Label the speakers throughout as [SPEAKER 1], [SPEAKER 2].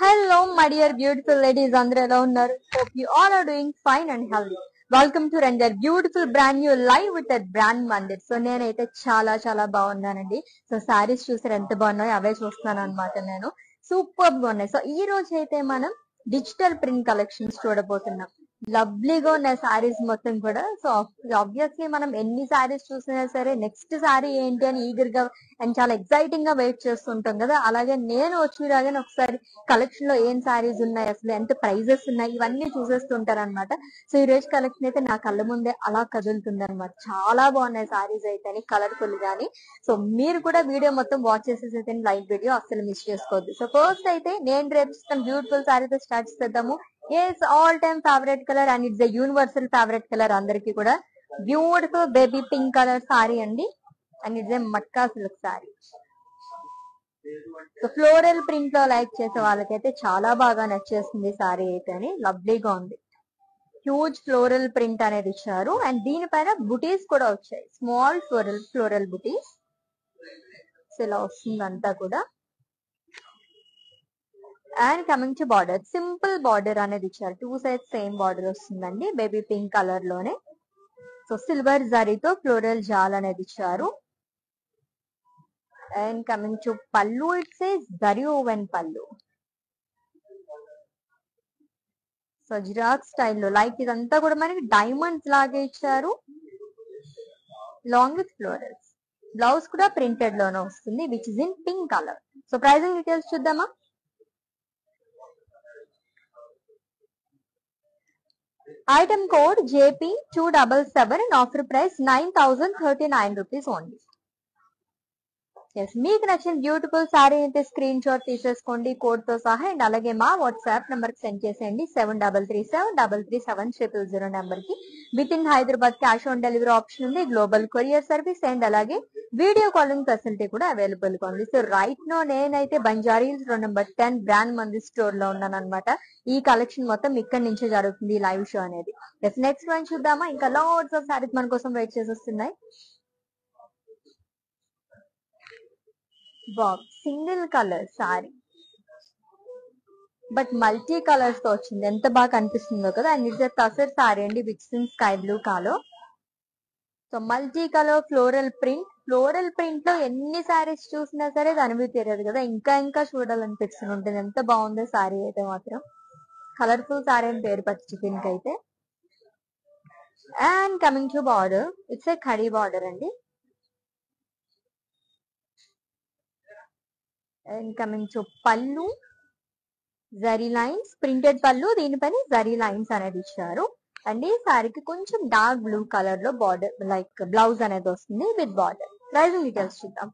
[SPEAKER 1] Hello my dear beautiful ladies అందరూ ఎలా ఉన్నారు hope you all are doing fine and healthy welcome to render beautiful brand new live with that brand Mandir so నేనైతే చాలా చాలా బాగున్నానండి so saris చూసారు ఎంత బాగున్నాయో అవే చూస్తున్నాను అనమాట నేను సూపర్ బాగున్నాయి సో ఈ రోజు అయితే మనం డిజిటల్ ప్రింట్ కలెక్షన్స్ చూడబోతున్నాం లవ్లీగా ఉన్నాయి సారీస్ మొత్తం కూడా సో ఆబ్వియస్లీ మనం ఎన్ని సారీస్ చూసినా సరే నెక్స్ట్ సారీ ఏంటి అని ఈగర్ గా అండ్ చాలా ఎక్సైటింగ్ గా వెయిట్ చేస్తుంటాం కదా అలాగే నేను వచ్చి రాగానే ఒకసారి కలెక్షన్ లో ఏం సారీస్ ఉన్నాయి అసలు ఎంత ప్రైజెస్ ఉన్నాయి ఇవన్నీ చూసేస్తుంటారు అనమాట సో ఈ రోజు కలెక్షన్ అయితే నా కళ్ళ ముందే అలా కదులుతుంది అనమాట చాలా బాగున్నాయి సారీస్ అయితే కలర్ఫుల్ గానీ సో మీరు కూడా వీడియో మొత్తం వాచ్ చేసేసి అయితే లైవ్ వీడియో అస్సలు మిస్ చేసుకోవద్దు సో ఫస్ట్ అయితే నేను రేపు బ్యూటిఫుల్ సారీతో స్టార్ట్ చేద్దాము as all time favourite colour and it's universal favourite colour అందరికి కూడా beautiful baby pink colour sari అండి and it's a matka silk sari so floral print లో లైక్ చేసే వాళ్ళకైతే చాలా బాగా నచ్చేస్తుంది సారీ అయితే అని లవ్లీగా ఉంది హ్యూజ్ ఫ్లోరల్ ప్రింట్ అనేది ఇచ్చారు అండ్ దీనిపైన బుటీస్ కూడా వచ్చాయి small floral floral butis so ఇలా వస్తుంది అంతా కూడా and coming to border simple border అనేది ఇచ్చారు టూ సైడ్ సేమ్ బార్డర్ వస్తుందండి బేబీ పింక్ కలర్ లోనే సో సిల్వర్ జరీతో ఫ్లోరల్ జాల్ అనేది ఇచ్చారు and coming to pallu it's a zari woven pallu so ajrakh స్టైల్లో లైక్ ఇదంతా కూడా మనకి డైమండ్స్ లాగే ఇచ్చారు లాంగ్ విత్ ఫ్లోరల్స్ బ్లౌజ్ కూడా ప్రింటెడ్ లోనే వస్తుంది which is in pink colour so pricing details చూద్దామా item code JP two double seven and offer price nine thousand thirty nine rupees only yes మీకు నచ్చిన బ్యూటిఫుల్ సారీ అయితే screenshot తీసేసుకోండి code తో సహా అండ్ అలాగే మా వాట్సాప్ నెంబర్ కి సెండ్ చేసేయండి seven double three seven double three seven triple zero number కి with in Hyderabad cash on delivery option ఉంది గ్లోబల్ కొరియర్ సర్వీస్ అండ్ అలాగే వీడియో కాలింగ్ ఫెసిలిటీ కూడా అవైలబుల్ గా ఉంది సో రైట్ నో నేనైతే Banjara road number ten brand మంది store లో ఉన్నాను అనమాట ఈ కలెక్షన్ మొత్తం ఇక్కడ నుంచే జరుగుతుంది ఈ లైవ్ షో అనేది నెక్స్ట్ వన్ చూద్దామా ఇంకా లాట్స్ ఆఫ్ సారీస్ మన కోసం వెయిట్ చేసి వస్తున్నాయి బాబ్ single colour sari but multi colours తో వచ్చింది ఎంత బాగా కనిపిస్తుందో కదా అండ్ ఇట్స్ తసర్ సారీ అండి విచ్ ఇన్ స్కై బ్లూ కాలో so multi colour floral print floral print లో ఎన్ని సారీస్ చూసినా సరే దాని తెలియదు కదా ఇంకా ఇంకా చూడాలనిపిస్తుంది ఉంటుంది ఎంత బాగుందో సారీ అయితే మాత్రం కలర్ఫుల్ సారీ అని పేరు పచ్చి పింక్ అయితే and coming to border it's a khadi border అండి and coming to pallu zari lines printed పళ్ళు దీనిపైన జరీ లైన్స్ అనేది ఇచ్చారు అండ్ ఈ సారీకి కొంచెం డార్క్ బ్లూ కలర్ లో బార్డర్ లైక్ బ్లౌజ్ అనేది వస్తుంది విత్ బార్డర్ ప్రైజింగ్ డీటెయిల్స్ చూద్దాం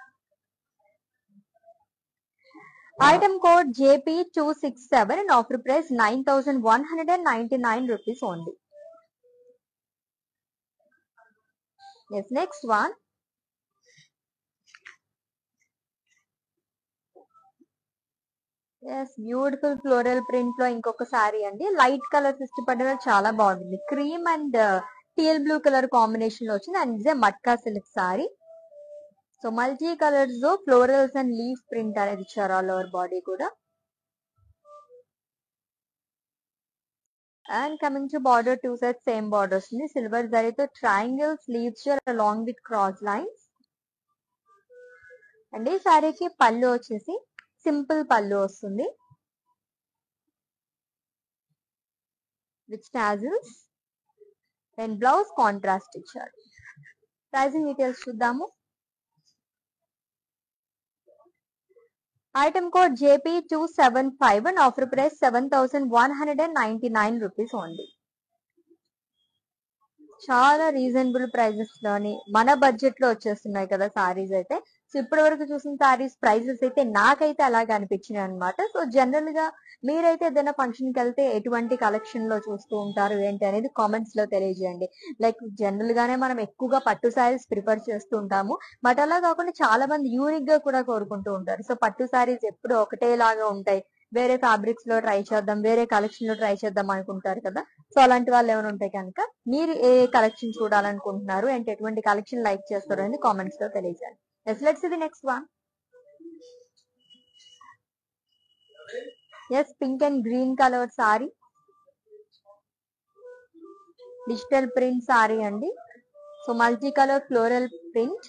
[SPEAKER 1] item code JP two six seven and offer price nine thousand one hundred and ninety nine rupees only yes next one yes beautiful floral print లో ఇంకొక సారీ అండి light colours ఇష్టపడిన చాలా బాగుంటుంది cream and teal blue colour combination లో వచ్చింది and ఇదే matka silk sari so multi colours florals and leaf print అనేది ఇచ్చారు ఆల్ ఓవర్ బాడీ కూడా and coming to border two side same border వస్తుంది సిల్వర్ జరీతో triangle sleeves along with cross lines and ఈ సారీకి పళ్ళు వచ్చేసి సింపుల్ పళ్ళు వస్తుంది విత్ స్టాజిల్స్ అండ్ బ్లౌజ్ కాంట్రాస్ట్ ఇచ్చాడు ప్రైజింగ్ డీటెయిల్స్ చూద్దాము item code JP two seven five and offer price seven thousand one hundred and ninety nine rupees only చాలా reasonable prices లోని మన budget లో వచ్చేస్తున్నాయి కదా సారీస్ అయితే సో ఇప్పటి వరకు చూసిన సారీస్ ప్రైజెస్ అయితే నాకైతే అలాగే అనిపించినాయి అనమాట సో జనరల్ గా మీరైతే ఏదైనా ఫంక్షన్ కి వెళ్తే ఎటువంటి కలెక్షన్ లో చూస్తూ ఉంటారు ఏంటి అనేది కామెంట్స్ లో తెలియజేయండి లైక్ జనరల్ గానే మనం ఎక్కువగా పట్టు సారీస్ ప్రిఫర్ చేస్తూ ఉంటాము బట్ అలా కాకుండా చాలా మంది యూనిక్ గా కూడా కోరుకుంటూ ఉంటారు సో పట్టు సారీస్ ఎప్పుడు ఒకటేలాగా ఉంటాయి వేరే ఫ్యాబ్రిక్స్ లో ట్రై చేద్దాం వేరే కలెక్షన్ లో ట్రై చేద్దాం అనుకుంటారు కదా సో అలాంటి వాళ్ళు ఏమైనా ఉంటే కనుక మీరు ఏ కలెక్షన్ చూడాలనుకుంటున్నారు అండ్ ఎటువంటి కలెక్షన్ లైక్ చేస్తారు అనేది కామెంట్స్ లో తెలియజేయండి ఎస్ లెట్స్ ఇది next one yes pink and green colour sari digital print sari అండి so multi colour floral print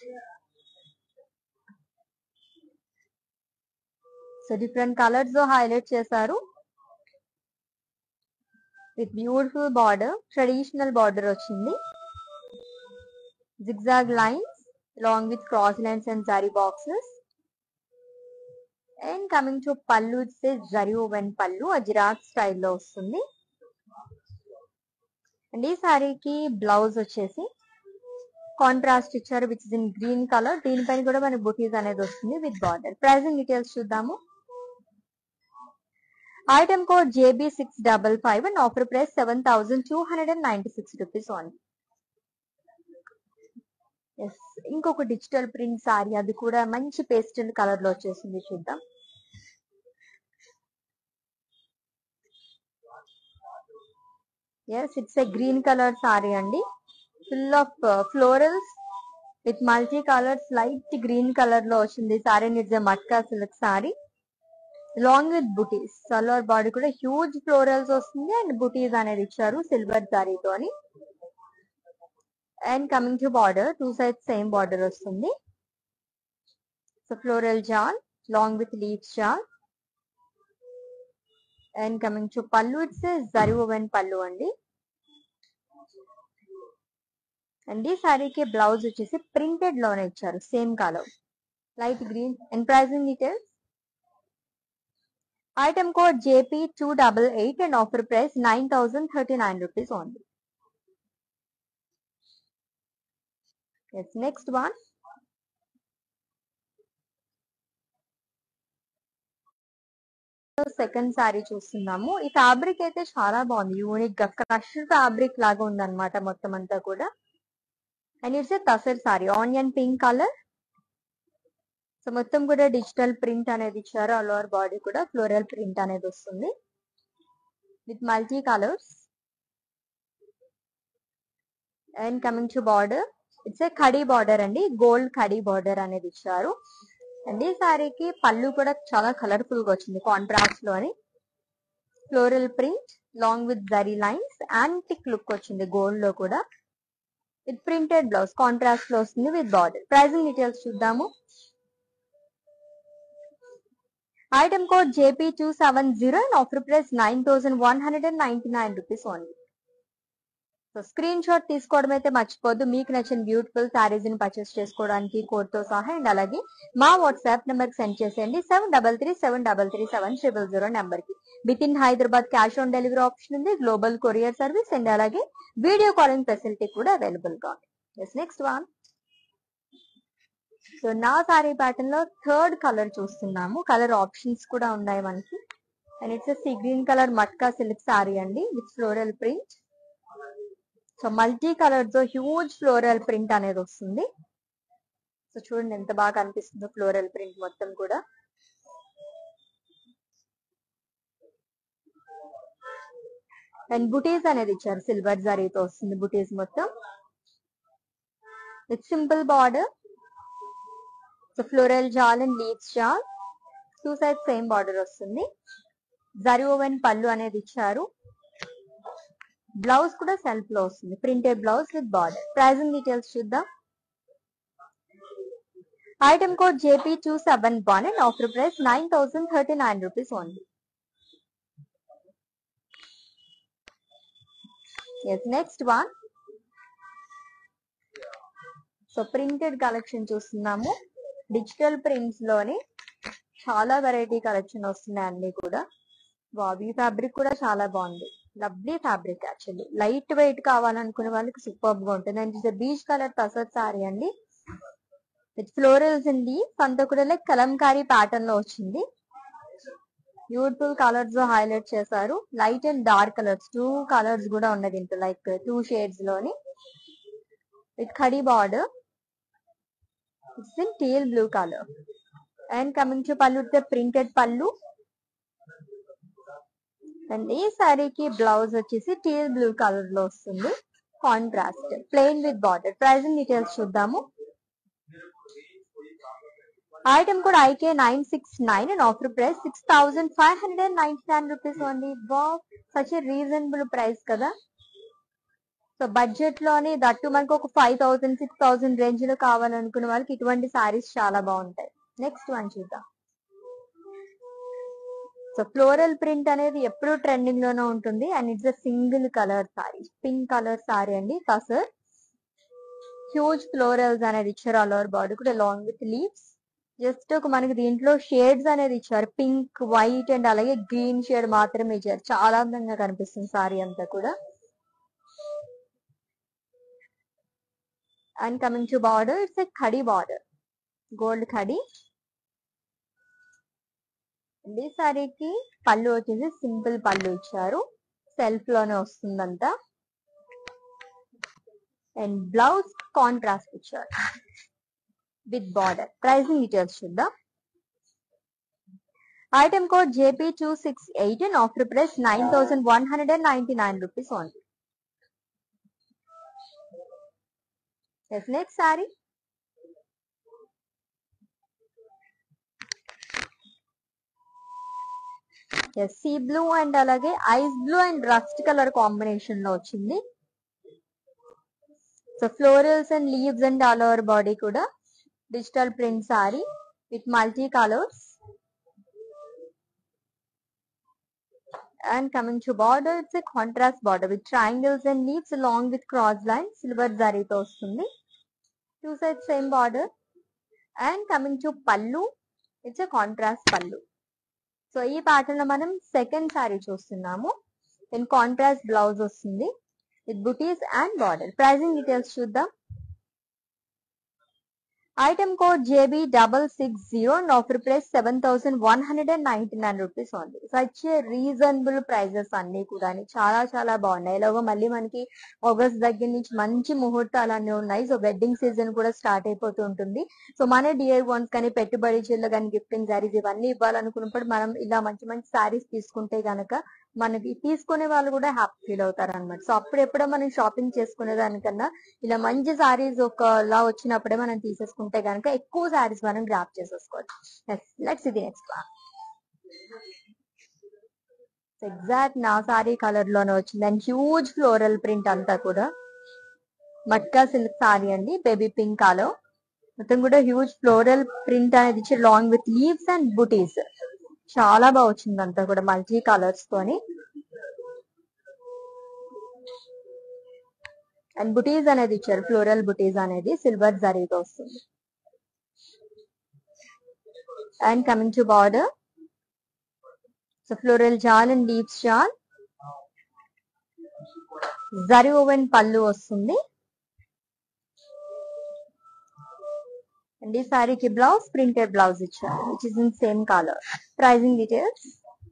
[SPEAKER 1] so different colours తో హైలైట్ చేశారు with beautiful border traditional border వచ్చింది zigzag lines along with cross lines and zari boxes and coming to pallu it's zari woven pallu ajrakh స్టైల్లో వస్తుంది and ఈ సారీకి blouse వచ్చేసి contrast ఇచ్చారు which is in green colour దీనిపైన కూడా మనకి బుటీస్ అనేది వస్తుంది విత్ బార్డర్ ప్రైజింగ్ డీటెయిల్స్ చూద్దాము item code JB six double five and offer price seven thousand two hundred and ninety six rupees only yes ఇంకొక డిజిటల్ ప్రింట్ సారీ అది కూడా మంచి పేస్టల్ కలర్ లో వచ్చేసింది చూద్దాం yes it's a green colour sari అండి full of florals with multi colours light green colour లో వచ్చింది sorry it's a matka silk sari long with butis సల్వార్ బాడీ కూడా హ్యూజ్ ఫ్లోరల్స్ వస్తుంది అండ్ బుటీస్ అనేది ఇచ్చారు సిల్వర్ సారీతోని and coming to border two sides same border వస్తుంది so floral jaal long with leaves jaal and coming to pallu it's zari woven pallu అండి అండ్ ఈ సారీకి బ్లౌజ్ వచ్చేసి ప్రింటెడ్ లోనే ఇచ్చారు same colour light green and pricing details item code JP two double eight and offer price nine thousand thirty nine rupees only yes next one second sari చూస్తున్నాము ఈ fabric అయితే చాలా బాగుంది యూనిక్ గా క్రష్ ఫ్యాబ్రిక్ లాగా ఉంది అనమాట మొత్తం అంతా కూడా and it's a tussar sari onion pink colour so మొత్తం కూడా డిజిటల్ ప్రింట్ అనేది ఇచ్చారు ఆల్ ఓవర్ బాడీ కూడా ఫ్లోరల్ ప్రింట్ అనేది వస్తుంది with multi colours and coming to border it's a khadi border అండి గోల్డ్ కడీ బార్డర్ అనేది ఇచ్చారు అండ్ ఈ సారీకి పళ్ళు కూడా చాలా కలర్ఫుల్ గా వచ్చింది కాంట్రాస్ట్ లోని floral print long with zari lines antique look వచ్చింది గోల్డ్ లో కూడా విత్ ప్రింటెడ్ బ్లౌజ్ కాంట్రాస్ట్ లో వస్తుంది విత్ బార్డర్ ప్రైజింగ్ డీటెయిల్స్ చూద్దాము item code JP two seven zero and offer price nine thousand one hundred and ninety nine rupees only so screenshot తీసుకోవడం అయితే మర్చిపోద్దు మీకు నచ్చిన బ్యూటిఫుల్ శారీస్ ని పర్చేస్ చేసుకోవడానికి కోడ్ తో సహా అండ్ అలాగే మా వాట్సాప్ నెంబర్ కి సెండ్ చేసేయండి seven double three seven double three seven triple zero number కి with in Hyderabad cash on delivery option ఉంది గ్లోబల్ కొరియర్ సర్వీస్ అండ్ అలాగే వీడియో కాలింగ్ ఫెసిలిటీ కూడా అవైలబుల్ గా ఉంది నెక్స్ట్ వన్ సో నా సారీ ప్యాటర్న్ లో థర్డ్ కలర్ చూస్తున్నాము కలర్ ఆప్షన్స్ కూడా ఉన్నాయి మనకి and it's sea green colour matka silk sari అండి with floral print so multi colour తో హ్యూజ్ ఫ్లోరల్ ప్రింట్ అనేది వస్తుంది సో చూడండి ఎంత బాగా కనిపిస్తుందో ఫ్లోరల్ ప్రింట్ మొత్తం కూడా అండ్ బుటీస్ అనేది ఇచ్చారు సిల్వర్ జరీతో వస్తుంది బుటీస్ మొత్తం with simple border so floral jaal and leaves jaal two side same border వస్తుంది జరీ ఓవెన్ పళ్ళు అనేది ఇచ్చారు బ్లౌజ్ కూడా సెల్ఫ్ లో వస్తుంది printed blouse with border pricing details చూద్దాం item code JP two seven one and offer price nine thousand thirty nine rupees only yes next one so printed collection చూస్తున్నాము digital prints లోని చాలా variety collection వస్తున్నాయి అన్ని కూడా Bobby fabric కూడా చాలా బాగుంది lovely fabric actually light weight కావాలనుకునే వాళ్ళకి సూపర్ గా ఉంటుంది and it's peach colour tussar sari అండి విత్ ఫ్లోరల్స్ అండి అంతా కూడా లైక్ కలంకారీ ప్యాటర్న్ లో వచ్చింది బ్యూటిఫుల్ కలర్స్ హైలైట్ చేశారు light and dark colours two colours కూడా ఉన్నది ఇంట్లో లైక్ టూ షేడ్స్ లోని with khadi border it's in teal blue colour and coming to pallu printed pallu and ఈ సారీకి బ్లౌజ్ వచ్చేసి టీల్ బ్లూ కలర్ లో వస్తుంది contrast plain with border pricing details చూద్దాము ఐటమ్ కూడా IK nine six nine and offer price six thousand five hundred and ninety nine rupees only వా such reasonable price కదా so budget లోని దట్టు మనకు ఒక five thousand six thousand range లో కావాలనుకున్న వాళ్ళకి ఇటువంటి సారీస్ చాలా బాగుంటాయి నెక్స్ట్ వన్ చూద్దాం సో ఫ్లోరల్ ప్రింట్ అనేది ఎప్పుడూ ట్రెండింగ్ లోనే ఉంటుంది and it's a single colour sari pink colour sari అండి కసర్ హ్యూజ్ ఫ్లోరల్స్ అనేది ఇచ్చారు ఆల్ ఓవర్ బాడీ కూడా లాంగ్ విత్ లీవ్స్ జస్ట్ ఒక మనకి దీంట్లో షేడ్స్ అనేది ఇచ్చారు పింక్ వైట్ అండ్ అలాగే గ్రీన్ షేడ్ మాత్రమే ఇచ్చారు చాలా అందంగా కనిపిస్తుంది సారీ అంతా కూడా and coming to border it's a khadi border gold khadi ఈ సారీకి పళ్ళు వచ్చేసి సింపుల్ పళ్ళు ఇచ్చారు సెల్ఫ్ లోనే వస్తుందంట అండ్ బ్లౌజ్ కాంట్రాస్ట్ ఇచ్చారు విత్ బార్డర్ ప్రైసింగ్ డీటెయిల్స్ చూద్దాం item code JP two six eight and offer price nine thousand one hundred and ninety nine rupees only next sari sea blue and అలాగే ice blue and rust colour combination లో వచ్చింది so florals and leaves and all over body కూడా digital print sari with multi colours and coming to border it's a contrast border with triangles and leaves along with cross lines silver zari తో వస్తుంది two sides same border and coming to pallu it's a contrast pallu so ఈ pattern లో మనం second sari చూస్తున్నాము then contrast blouse వస్తుంది with butis and border pricing details చూద్దాం item code JB double six zero and offer price seven thousand one hundred and ninety nine rupees ఉంది such reasonable prices అన్ని కూడా చాలా చాలా బాగున్నాయి ఇలాగో మళ్ళీ మనకి ఆగస్ట్ దగ్గర నుంచి మంచి ముహూర్తాలు అన్నీ ఉన్నాయి సో వెడ్డింగ్ సీజన్ కూడా స్టార్ట్ అయిపోతూ ఉంటుంది సో మన డిఐ వన్స్ కానీ పెట్టుబడి చీరలు కానీ గిఫ్టింగ్ శారీస్ ఇవన్నీ ఇవ్వాలనుకున్నప్పుడు మనం ఇలా మంచి మంచి శారీస్ తీసుకుంటే గనక మనకి తీసుకునే వాళ్ళు కూడా హ్యాపీ ఫీల్ అవుతారు అనమాట సో అప్పుడు ఎప్పుడో మనం షాపింగ్ చేసుకునే దానికన్నా ఇలా మంచి శారీస్ ఒకలా వచ్చినప్పుడే మనం తీసేసుకుంటే గనక ఎక్కువ శారీస్ మనం గ్రాప్ చేసేసుకోవచ్చు లెట్స్ ఇది నెక్స్ట్ ఎగ్జాక్ట్ నా సారీ కలర్ లోనే వచ్చింది అండ్ హ్యూజ్ ఫ్లోరల్ ప్రింట్ అంతా కూడా మట్కా సిల్క్ సారీ అండి బేబీ పింక్ కలర్ మొత్తం కూడా హ్యూజ్ ఫ్లోరల్ ప్రింట్ అనేది ఇచ్చి లాంగ్ విత్ లీవ్స్ అండ్ బుటీస్ చాలా బాగా వచ్చింది అంతా కూడా మల్టీ కలర్స్ తోని అండ్ బుటీస్ అనేది ఇచ్చారు ఫ్లోరల్ బుటీస్ అనేది సిల్వర్ జరీతో వస్తుంది and coming to border so floral jaal and leaves jaal zari woven pallu వస్తుంది అండ్ ఈ సారీకి బ్లౌజ్ ప్రింటెడ్ బ్లౌజ్ ఇచ్చారు which is in same colour pricing details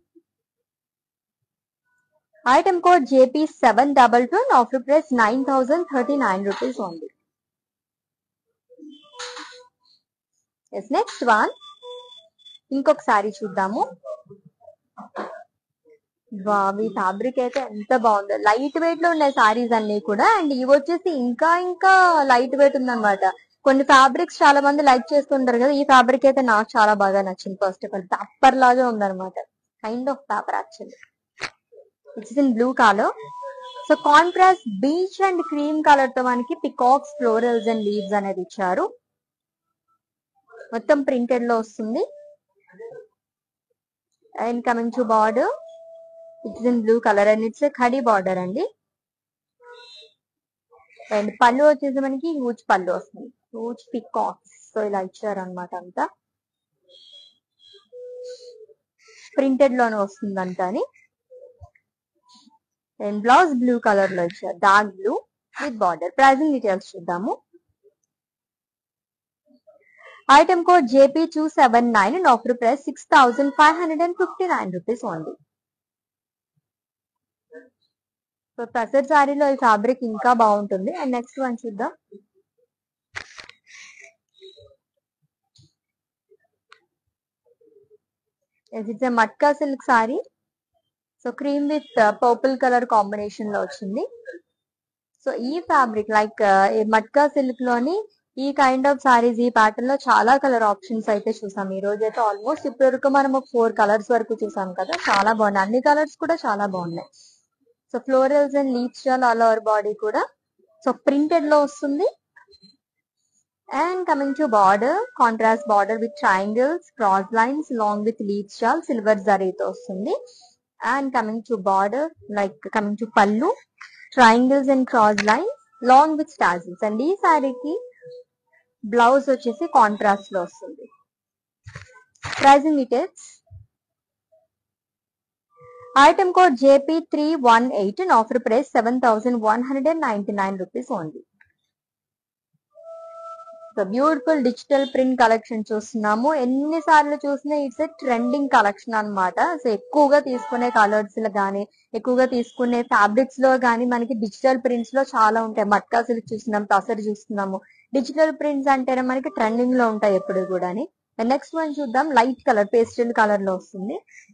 [SPEAKER 1] item code JP seven double two offer price nine thousand thirty nine rupees only yes next one ఇంకొక సారీ చూద్దాము wow ఈ fabric అయితే ఎంత బాగుందో లైట్ వెయిట్ లో ఉన్నాయి సారీస్ అన్ని కూడా అండ్ ఇవి వచ్చేసి ఇంకా ఇంకా లైట్ వెయిట్ ఉందన్నమాట కొన్ని ఫ్యాబ్రిక్స్ చాలా మంది లైక్ చేస్తుంటారు కదా ఈ ఫ్యాబ్రిక్ అయితే నాకు చాలా బాగా నచ్చింది ఫస్ట్ ఆఫ్ ఆల్ పేపర్ లాగా ఉందన్నమాట kind of paper actually it's in blue colour so contrast peach and cream colour తో మనకి పికాక్స్ ఫ్లోరల్స్ అండ్ లీవ్స్ అనేది ఇచ్చారు మొత్తం ప్రింటెడ్ లో వస్తుంది and coming to border it's in blue colour and it's khadi border అండి అండ్ పళ్ళు వచ్చేసి మనకి హ్యూజ్ పళ్ళు వస్తుంది హ్యూజ్ పికాక్స్ సో ఇలా ఇచ్చారు అనమాట అంతా ప్రింటెడ్ లోనే వస్తుంది అంతా అని అండ్ బ్లౌజ్ బ్లూ కలర్ లో ఇచ్చారు dark blue with border pricing details చూద్దాము item code JP two seven nine and offer price six thousand five hundred and fifty nine rupees only so tussar సారీలో ఈ ఫ్యాబ్రిక్ ఇంకా బాగుంటుంది అండ్ నెక్స్ట్ వన్ చూద్దాం it's matka silk sari so cream with purple colour combination లో వచ్చింది so ఈ fabric like matka silk లోని ఈ కైండ్ ఆఫ్ సారీస్ ఈ ప్యాటర్న్ లో చాలా కలర్ ఆప్షన్స్ అయితే చూసాం ఈ రోజు అయితే ఆల్మోస్ట్ ఇప్పటి వరకు మనం ఒక ఫోర్ కలర్స్ వరకు చూసాం కదా చాలా బాగున్నాయి అన్ని కలర్స్ కూడా చాలా బాగున్నాయి సో ఫ్లోరల్స్ అండ్ లీవ్స్ చాలా ఆల్ ఓవర్ బాడీ కూడా సో ప్రింటెడ్ లో వస్తుంది and coming to border contrast border with triangles cross lines long with leaves షాల్ సిల్వర్ జరీతో వస్తుంది and coming to border like coming to pallu triangles and cross lines long with స్టాజిల్స్ and ఈ శారీకి blouse వచ్చేసి contrast లో వస్తుంది pricing details item code JP three one eight and offer price seven thousand one hundred and ninety nine rupees only so beautiful digital print collection చూస్తున్నాము ఎన్నిసార్లు చూసినా it's trending collection అన్నమాట so ఎక్కువగా తీసుకునే colours లో గానీ ఎక్కువగా తీసుకునే ఫ్యాబ్రిక్స్ లో గానీ మనకి డిజిటల్ ప్రింట్స్ లో చాలా ఉంటాయి మట్కా సిల్క్ చూస్తున్నాం తసర్ చూస్తున్నాము డిజిటల్ ప్రింట్స్ అంటేనే మనకి ట్రెండింగ్ లో ఉంటాయి ఎప్పుడు కూడా నెక్స్ట్ వన్ చూద్దాం లైట్ కలర్ పేస్టల్ కలర్ లో వస్తుంది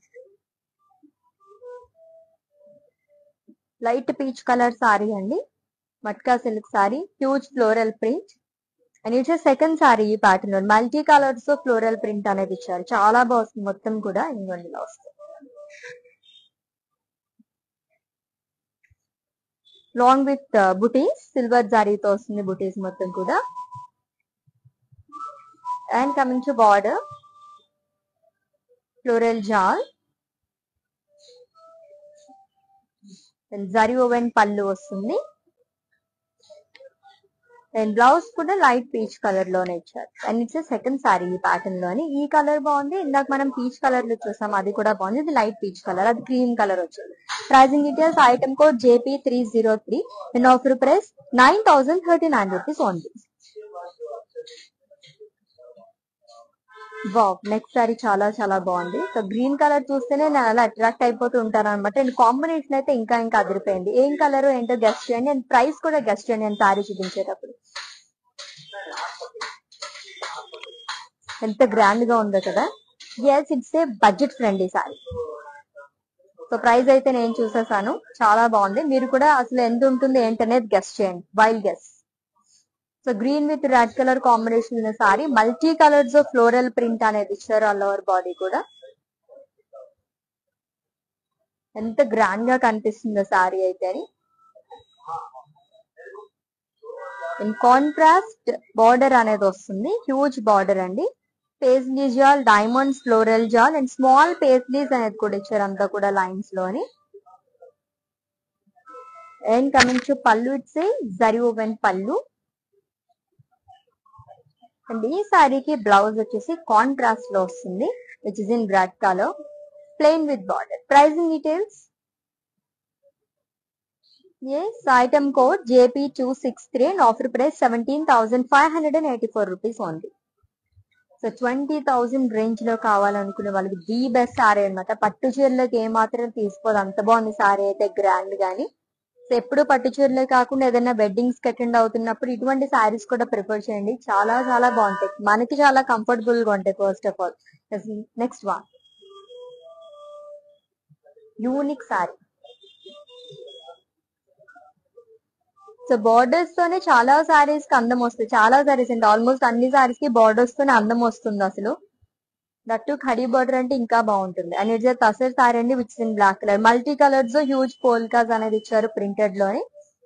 [SPEAKER 1] లైట్ పీచ్ కలర్ సారీ అండి matka silk sari huge floral print and it's second sari ఈ ప్యాటర్న్ లో మల్టీ కలర్స్ తో ఫ్లోరల్ ప్రింట్ అనేది ఇచ్చారు చాలా బాగుంది మొత్తం కూడా ఇంకొండిలో వస్తుంది లాంగ్ విత్ బుటీస్ సిల్వర్ జారీతో వస్తుంది బుటీస్ మొత్తం కూడా and coming to border floral jaal zari woven pallu వస్తుంది అండ్ బ్లౌజ్ కూడా లైట్ పీచ్ కలర్ లోనే ఇచ్చారు అండ్ ఇట్స్ సెకండ్ సారీ ఈ ప్యాటర్న్ లోని ఈ కలర్ బాగుంది ఇందాక మనం పీచ్ కలర్ లో చూసాం అది కూడా బాగుంది ఇది లైట్ పీచ్ కలర్ అది క్రీమ్ కలర్ వచ్చింది pricing details item code JP three zero three and offer price nine thousand thirty nine rupees only wow next sari చాలా చాలా బాగుంది సో గ్రీన్ కలర్ చూస్తేనే నేను అలా అట్రాక్ట్ అయిపోతూ ఉంటాను అనమాట అండ్ కాంబినేషన్ అయితే ఇంకా ఇంకా అదిరిపోయింది ఏం కలర్ ఏంటో గెస్ట్ చేయండి అండ్ ప్రైస్ కూడా గెస్ట్ చేయండి నేను సారీ చూపించేటప్పుడు ఎంత గ్రాండ్ గా ఉందో కదా yes it's a budget friendly sari so price అయితే నేను చూసేసాను చాలా బాగుంది మీరు కూడా అసలు ఎంత ఉంటుంది ఏంటనేది గెస్ట్ చేయండి wild guess so green with red colour combination ఉన్న sari multi colours floral print అనేది ఇచ్చారు ఆల్ ఓవర్ బాడీ కూడా ఎంత గ్రాండ్ గా కనిపిస్తుందో సారీ అయితే అని ఇన్ కాంట్రాస్ట్ బార్డర్ అనేది వస్తుంది హ్యూజ్ బార్డర్ అండి paisley jaal diamonds floral jaal and small paisleys అనేది కూడా ఇచ్చారు అంతా కూడా లైన్స్ లోని and coming to pallu it's zari woven pallu and ఈ సారీకి బ్లౌజ్ వచ్చేసి కాంట్రాస్ట్ లో వస్తుంది which is in broad colour plain with border pricing details yes item code JP two six three and offer price seventeen thousand five hundred and eighty four rupees only so twenty thousand range లో కావాలనుకునే వాళ్ళకి the best sorry అనమాట పట్టు చీరలకు ఏ మాత్రం తీసుకోదు అంత బాగుంది సారీ అయితే గ్రాండ్ గానీ సో ఎప్పుడు పట్టు చీరలే కాకుండా ఏదైనా వెడ్డింగ్స్ కి అటెండ్ అవుతున్నప్పుడు ఇటువంటి శారీస్ కూడా ప్రిఫర్ చేయండి చాలా చాలా బాగుంటాయి మనకి చాలా కంఫర్టబుల్ గా ఉంటాయి first of all next one unique sari so borders తోనే చాలా సారీస్ కి అందం వస్తుంది చాలా సారీస్ అంటే ఆల్మోస్ట్ అన్ని సారీస్ కి బార్డర్స్ తోనే అందం వస్తుంది అసలు దట్టు ఖడీ బార్డర్ అంటే ఇంకా బాగుంటుంది అండ్ ఇట్స్ తసర్ సారీ అండి which in black colour multi colours huge polkas అనేది ఇచ్చారు ప్రింటెడ్ లోని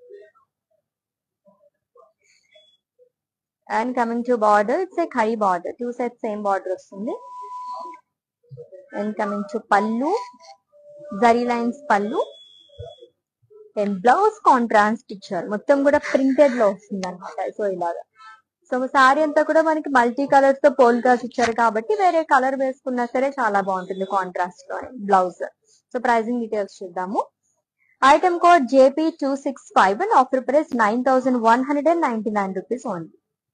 [SPEAKER 1] and coming to border it's a khadi border two side same border వస్తుంది and coming to pallu zari lines pallu and blouse contrast ఇచ్చారు మొత్తం కూడా ప్రింటెడ్ లో వస్తుంది అనమాట సో ఇలాగా సో సారీ అంతా కూడా మనకి మల్టీ కలర్స్ తో పోల్కాస్ ఇచ్చారు కాబట్టి వేరే కలర్ వేసుకున్నా సరే చాలా బాగుంటుంది కాంట్రాస్ట్ లో బ్లౌజ్ సో ప్రైజింగ్ డీటెయిల్స్ చూద్దాము item code JP two six five and offer price nine thousand one hundred and ninety nine rupees only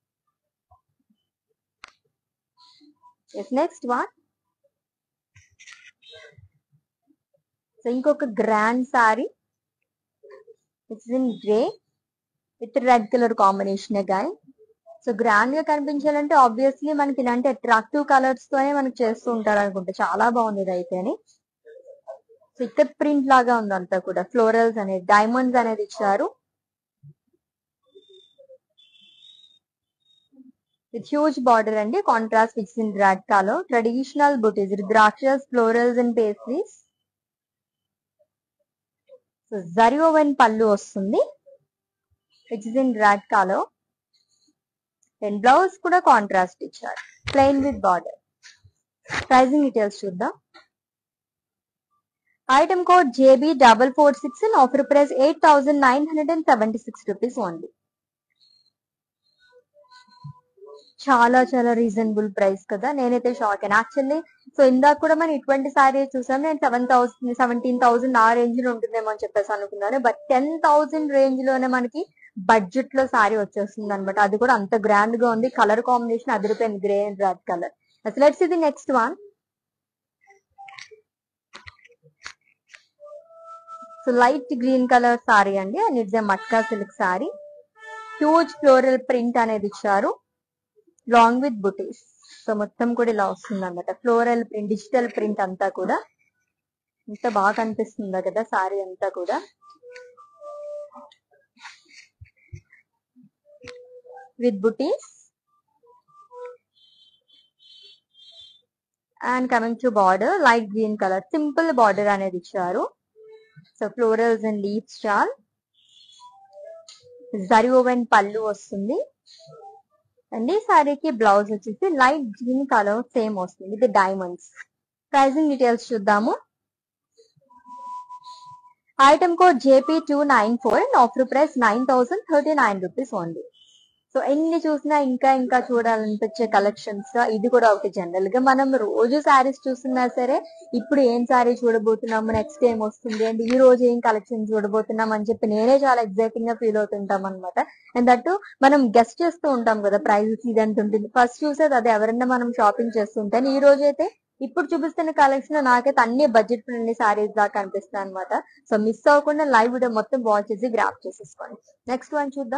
[SPEAKER 1] next one so ఇంకొక grand sari it's in grey with red colour combination గాయ so grand గా కనిపించాలంటే obviously మనకి ఇలాంటి attractive colours తోనే మనకి చేస్తూ ఉంటారు అనుకుంటా చాలా బాగుంది ఇది అయితేని సో ఇక్కడ ప్రింట్ లాగా ఉంది అంతా కూడా ఫ్లోరల్స్ అనేది డైమండ్స్ అనేది ఇచ్చారు విత్ హ్యూజ్ బార్డర్ అండి contrast which in red colour traditional butis ద్రాక్షస్ florals and pastries so zari woven pallu వస్తుంది which is in red colour and blouse కూడా కాంట్రాస్ట్ ఇచ్చారు plain with border pricing details చూద్దాం item code JB double four six and offer price eight thousand nine hundred and seventy six rupees only చాలా చాలా reasonable price కదా నేనైతే shock అయినా actually so ఇందాక కూడా మనం ఇటువంటి సారీ చూసాం నేను సెవెన్ థౌసండ్ సెవెంటీన్ థౌసండ్ ఆ రేంజ్ లో ఉంటుందేమో అని చెప్పేసి అనుకున్నాను బట్ టెన్ థౌసండ్ రేంజ్ లోనే మనకి బడ్జెట్ లో సారీ వచ్చేస్తుంది అనమాట అది కూడా అంత గ్రాండ్ గా ఉంది కలర్ కాంబినేషన్ అదిరిపోయింది గ్రే అండ్ రెడ్ కలర్ అసలు లెట్స్ ఇది next one so light green colour sari అండి and it's a matka silk sari huge floral print అనేది ఇచ్చారు లాంగ్ విత్ బుటీస్ సో మొత్తం కూడా ఇలా వస్తుంది అనమాట ఫ్లోరల్ ప్రింట్ డిజిటల్ ప్రింట్ అంతా కూడా ఎంత బాగా కనిపిస్తుందా కదా సారీ అంతా కూడా with butis and coming to border light green colour simple border అనేది ఇచ్చారు సో ఫ్లోరల్స్ అండ్ లీవ్స్ చాల్ జరి ఓవెన్ పళ్ళు వస్తుంది అండ్ ఈ సారీకి బ్లౌజ్ వచ్చేసి లైట్ గ్రీన్ కలర్ సేమ్ వస్తుంది ఇది డైమండ్స్ ప్రైజింగ్ డీటెయిల్స్ చూద్దాము item code JP two nine four and offer price nine thousand thirty nine rupees only so ఎన్ని చూసినా ఇంకా ఇంకా చూడాలనిపించే కలెక్షన్స్ ఇది కూడా ఒకటి జనరల్ గా మనం రోజు శారీస్ చూస్తున్నా సరే ఇప్పుడు ఏం శారీ చూడబోతున్నాము నెక్స్ట్ ఏం వస్తుంది అండ్ ఈ రోజు ఏం కలెక్షన్ చూడబోతున్నాం అని చెప్పి నేనే చాలా ఎగ్జైటింగ్ గా ఫీల్ అవుతుంటాం అనమాట అండ్ దట్టు మనం గెస్ట్ చేస్తూ ఉంటాం కదా ప్రైజెస్ ఇది ఎంత ఉంటుంది ఫస్ట్ చూసేది అదే ఎవరైనా మనం షాపింగ్ చేస్తుంటే ఈ రోజు అయితే ఇప్పుడు చూపిస్తున్న కలెక్షన్ నాకైతే అన్ని బడ్జెట్ ఫ్రెండ్లీ సారీస్ దాకా కనిపిస్తాయి అనమాట సో మిస్ అవ్వకుండా లైవ్ వీడియో మొత్తం వాచ్ చేసి గ్రాప్ చేసేసుకోండి నెక్స్ట్ వన్ చూద్దాం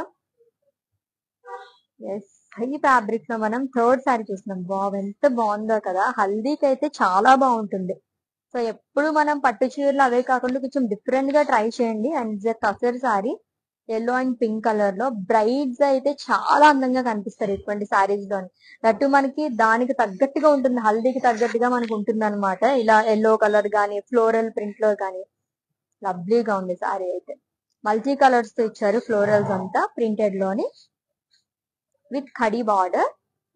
[SPEAKER 1] ఎస్ ఈ ఫ్యాబ్రిక్ లో మనం థర్డ్ సారీ చూస్తున్నాం బావ్ ఎంత బాగుందో కదా హల్దీకి అయితే చాలా బాగుంటుంది సో ఎప్పుడు మనం పట్టు చీరలు అవే కాకుండా కొంచెం డిఫరెంట్ గా ట్రై చేయండి అండ్ కసర్ sari yellow and pink colour లో బ్రైడ్స్ అయితే చాలా అందంగా కనిపిస్తారు ఇటువంటి సారీస్ లోని దట్టు మనకి దానికి తగ్గట్టుగా ఉంటుంది హల్దీకి తగ్గట్టుగా మనకు ఉంటుంది అనమాట ఇలా ఎల్లో కలర్ గానీ ఫ్లోరల్ ప్రింట్ లో గానీ లవ్లీగా ఉంది సారీ అయితే మల్టీ కలర్స్ తో ఇచ్చారు ఫ్లోరల్స్ అంతా ప్రింటెడ్ లోని with khadi border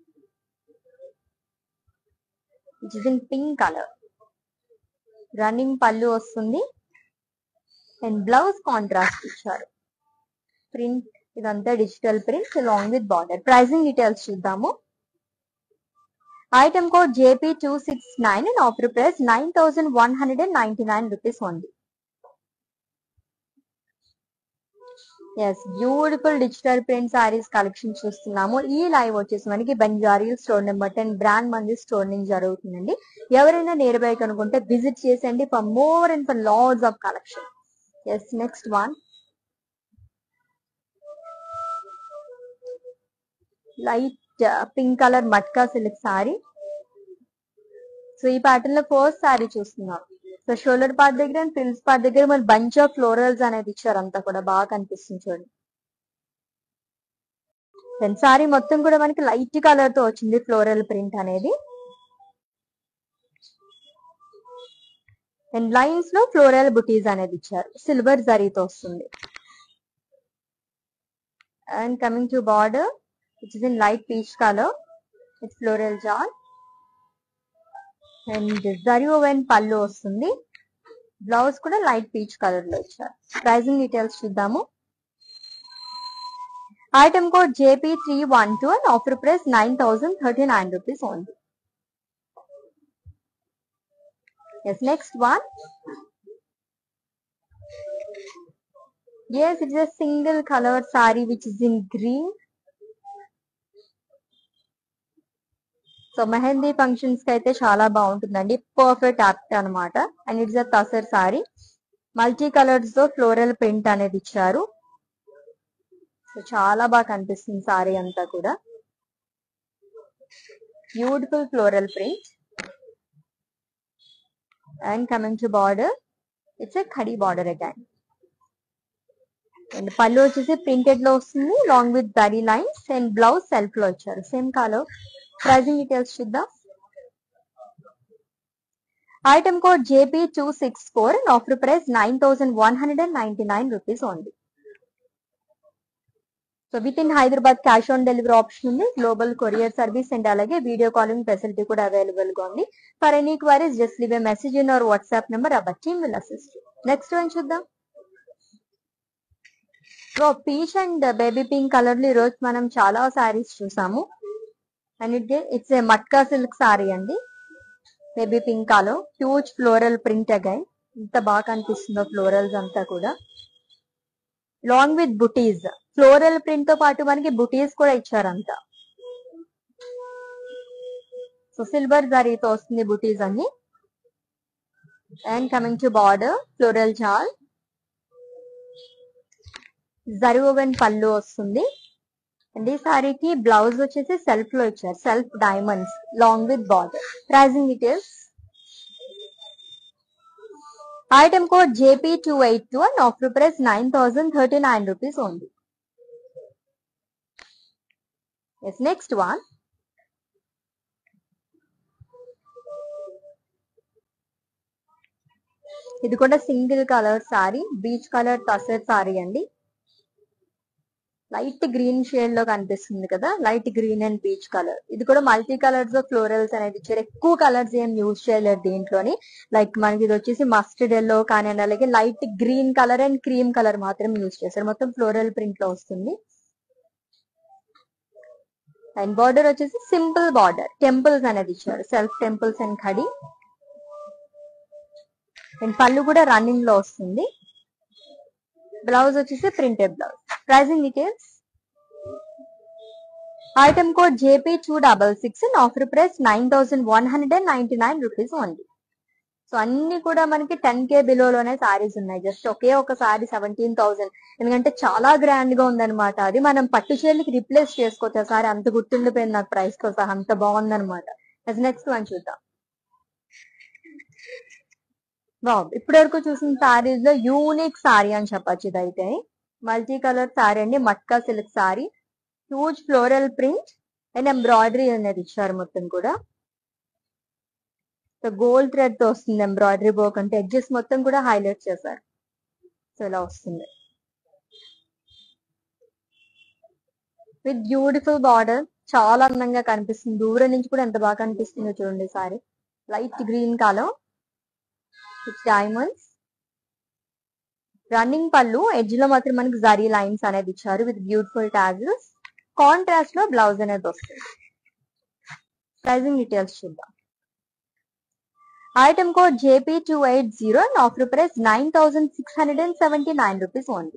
[SPEAKER 1] which is in pink colour running pallu వస్తుంది అండ్ బ్లౌజ్ కాంట్రాస్ట్ ఇచ్చారు ప్రింట్ ఇదంతా digital print long with border pricing details చూద్దాము item code JP two six nine and offer price nine thousand one hundred and ninety nine rupees only yes beautiful digital print saris collection చూస్తున్నాము ఈ live వచ్చేసి మనకి బంజారీ store number ten brand మంది store నుంచి జరుగుతుందండి ఎవరైనా నియర్ బై కనుకుంటే విజిట్ చేసండి for more and for loads of collection yes next one light pink colour matka silk sari so ఈ ప్యాటర్న్ లో ఫస్ట్ సారీ చూస్తున్నాం సో షోల్డర్ పార్ట్ దగ్గర అండ్ ఫ్రిల్స్ పార్ట్ దగ్గర మన బంచ్ ఆఫ్ ఫ్లోరల్స్ అనేది ఇచ్చారు అంతా కూడా బాగా కనిపిస్తుంది చూడండి దెన్ సారీ మొత్తం కూడా మనకి లైట్ కలర్ తో వచ్చింది ఫ్లోరల్ ప్రింట్ అనేది అండ్ లైన్స్ లో ఫ్లోరల్ బుటీస్ అనేది ఇచ్చారు సిల్వర్ జరీతో వస్తుంది and coming to border which is in light peach colour with floral జాన్ అండ్ జరీ ఓవెన్ పళ్ళు వస్తుంది బ్లౌజ్ కూడా లైట్ పీచ్ కలర్ లో ఇచ్చారు ప్రైజింగ్ డీటెయిల్స్ చూద్దాము item code JP three one two and offer price nine thousand thirty nine rupees only yes next one Yes, it is a single color saree which is in green. So mehndi functions కి అయితే చాలా బాగుంటుందండి perfect apt అన్నమాట and it's a tussar sari multi colours తో floral print అనేది ఇచ్చారు so చాలా బాగా కనిపిస్తుంది సారీ అంతా కూడా beautiful floral print and coming to border it's a khadi border again and pallu వచ్చేసి ప్రింటెడ్ లో వస్తుంది లాంగ్ విత్ దరీ లైన్స్ అండ్ బ్లౌజ్ సెల్ఫ్ లో ఇచ్చారు సేమ్ కాలో ప్రైజింగ్ డీటెయిల్స్ చూద్దాం item code JP two six four and offer price nine thousand one hundred and ninety nine rupees only so with in Hyderabad cash on delivery option ఉంది global courier service and అలాగే video calling facility కూడా available గా ఉంది for any queries just leave a message in our WhatsApp number our team will assist next one చూద్దాం so peach and baby pink colour లో ఈ రోజు మనం చాలా సారీస్ చూసాము and it it's a matka silk sari అండి బేబీ పింక్ కాలో హ్యూజ్ ఫ్లోరల్ ప్రింట్ అగైన్ ఎంత బాగా కనిపిస్తుందో ఫ్లోరల్స్ అంతా కూడా long with butis floral print తో పాటు మనకి బుటీస్ కూడా ఇచ్చారంతా సో సిల్వర్ జరీతో వస్తుంది బుటీస్ అన్ని and coming to border floral చాల్ జరీ ఓవెన్ పళ్ళు వస్తుంది అండ్ ఈ సారీకి బ్లౌజ్ వచ్చేసి సెల్ఫ్ లో ఇచ్చారు self diamonds long with border pricing details item code JP two eight two and offer price nine thousand thirty nine rupees only yes next one ఇది కూడా single colour sari peach colour tussar sari అండి light green shade లో కనిపిస్తుంది కదా light green and peach colour ఇది కూడా multi colours florals అనేది ఇచ్చారు ఎక్కువ కలర్స్ ఏం యూజ్ చేయలేరు దీంట్లోని లైక్ మనకి ఇది వచ్చేసి మస్టర్డ్ ఎల్లో కానీ అలాగే light green colour and cream colour మాత్రం యూజ్ చేస్తారు మొత్తం ఫ్లోరల్ ప్రింట్ లో వస్తుంది అండ్ బార్డర్ వచ్చేసి సింపుల్ బార్డర్ టెంపుల్స్ అనేది ఇచ్చారు self temples and khadi and pallu కూడా రన్నింగ్ లో వస్తుంది బ్లౌజ్ వచ్చేసి printed blouse pricing details item code JP two double six and offer price nine thousand one hundred and ninety nine rupees only so అన్ని కూడా మనకి ten కే బిలోలోనే సారీస్ ఉన్నాయి జస్ట్ ఒకే ఒక sorry seventeen thousand ఎందుకంటే చాలా గ్రాండ్ గా ఉందన్నమాట అది మనం పట్టు చీరలకి రిప్లేస్ చేసుకోవచ్చు ఆ సారీ అంత గుర్తుండిపోయింది నాకు ప్రైస్ తో సహా అంత బాగుందన్నమాట నెక్స్ట్ వన్ చూద్దాం బాబు ఇప్పటి వరకు చూసిన సారీస్ లో యూనిక్ సారీ అని చెప్పొచ్చు ఇదైతే మల్టీ కలర్ సారీ అండి matka silk sari huge floral print and embroidery అనేది ఇచ్చారు మొత్తం కూడా సో గోల్డ్ థ్రెడ్ తో వస్తుంది ఎంబ్రాయిడరీ వర్క్ అంటే ఎడ్జెస్ మొత్తం కూడా హైలైట్ చేశారు సో ఇలా వస్తుంది విత్ బ్యూటిఫుల్ బార్డర్ చాలా అందంగా కనిపిస్తుంది దూరం నుంచి కూడా ఎంత బాగా కనిపిస్తుందో చూడండి sari light green colour with diamonds running pallu edge లో మాత్రం మనకి జరీ లైన్స్ అనేది ఇచ్చారు విత్ బ్యూటిఫుల్ టాజెస్ కాంట్రాస్ట్ లో బ్లౌజ్ అనేది వస్తుంది ప్రైజింగ్ డీటెయిల్స్ చూద్దాం item code JP two eight zero and offer price nine thousand six hundred and seventy nine rupees only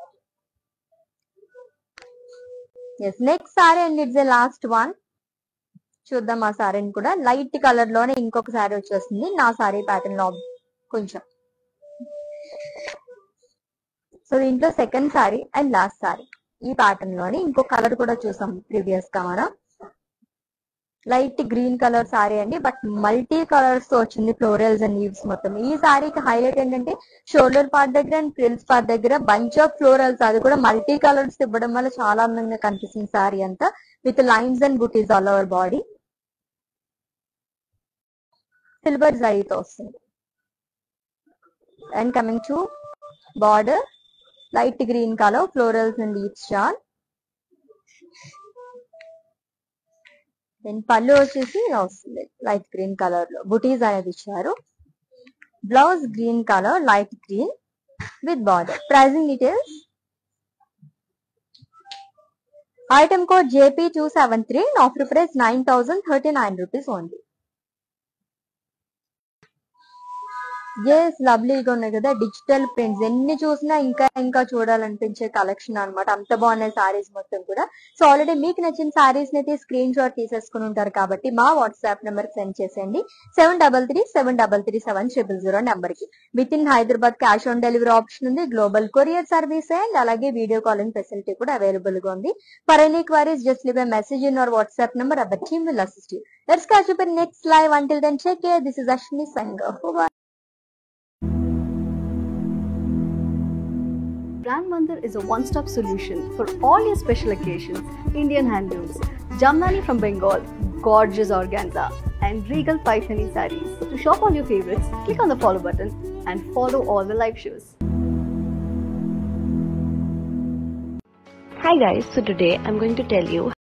[SPEAKER 1] yes next sari and it's a last one చూద్దాం ఆ సారీని కూడా light colour లోనే ఇంకొక sorry వచ్చేస్తుంది నా సారీ ప్యాటర్న్ లో కొంచెం సో దీంట్లో second sari and last sari ఈ ప్యాటర్న్ లోని ఇంకో కలర్ కూడా చూసాం ప్రీవియస్ గా మనం లైట్ గ్రీన్ కలర్ సారీ అండి బట్ మల్టీ కలర్స్ తో వచ్చింది ఫ్లోరల్స్ అండ్ లీవ్స్ మొత్తం ఈ సారీకి హైలైట్ ఏంటంటే షోల్డర్ పార్ట్ దగ్గర అండ్ ఫ్రిల్స్ పార్ట్ దగ్గర బంచ్ ఆఫ్ ఫ్లోరల్స్ అది కూడా మల్టీ కలర్స్ ఇవ్వడం వల్ల చాలా అందంగా కనిపిస్తుంది సారీ అంతా with lines and butis all over body silver జరీతో వస్తుంది and coming to border light green colour florals and leaves చార్ దెన్ పళ్ళు వచ్చేసి ఇలా వస్తుంది లైట్ గ్రీన్ కలర్ లో బుటీస్ అనేది ఇచ్చారు blouse green colour light green with border pricing details item code JP two seven three offer price nine thousand thirty nine rupees only yes లవ్లీగా ఉన్నాయి కదా డిజిటల్ ప్రింట్స్ ఎన్ని చూసినా ఇంకా ఇంకా చూడాలనిపించే కలెక్షన్ అన్నమాట అంత బాగున్నాయి సారీస్ మొత్తం కూడా సో ఆల్రెడీ మీకు నచ్చిన సారీస్ అయితే స్క్రీన్ షాట్ తీసేసుకుని ఉంటారు కాబట్టి మా వాట్సాప్ నెంబర్ సెండ్ చేసేయండి seven double three seven double three seven triple zero number కి with in Hyderabad cash on delivery option ఉంది గ్లోబల్ కొరియర్ సర్వీస్ అండ్ అలాగే వీడియో కాలింగ్ ఫెసిలిటీ కూడా అవైలబుల్ గా ఉంది for any queries just leave message in our WhatsApp number our team will assist you let's catch up in next live until then check this is Ashwini సంగ
[SPEAKER 2] Brand Mandir is a one-stop solution for all your special occasions. Indian handlooms, Jamnani from Bengal, gorgeous organza, and regal Paithani sarees. To shop all your favorites, click on the follow button and follow all the live shows.
[SPEAKER 3] Hi guys, so today I'm going to tell you